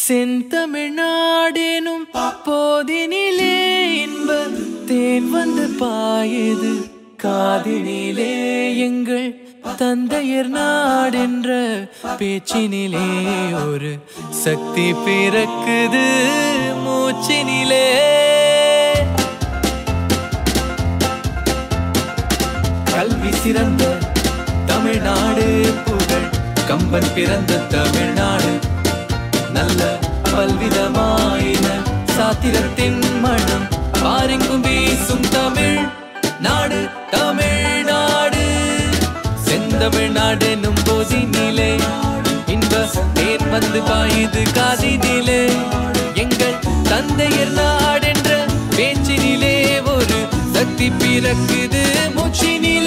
செந்தமிழ்நாடேனும் போதினிலே இன்ப தேன் வந்து பாயுது காதினிலே எங்கள் தந்தையர் நாடென்ற பேச்சினிலே ஒரு சக்தி பிறக்குது மூச்சினிலே கல்வி சிறந்த தமிழ்நாடு புகழ் கம்பன் பிறந்த தமிழ்நாடு நல்ல பல்விதமாயின சாத்திரத்தின் மனம் பாரெங்கும் வீசும் தமிழ் நாடு தமிழ்நாடு செந்தமிழ்நாடு எனும் போதினிலே இன்ப தேன் வந்து பாயுது காதினிலே எங்கள் தந்தையர் நாடென்ற பேச்சினிலே ஒரு சக்தி பிறக்குது மூச்சினிலே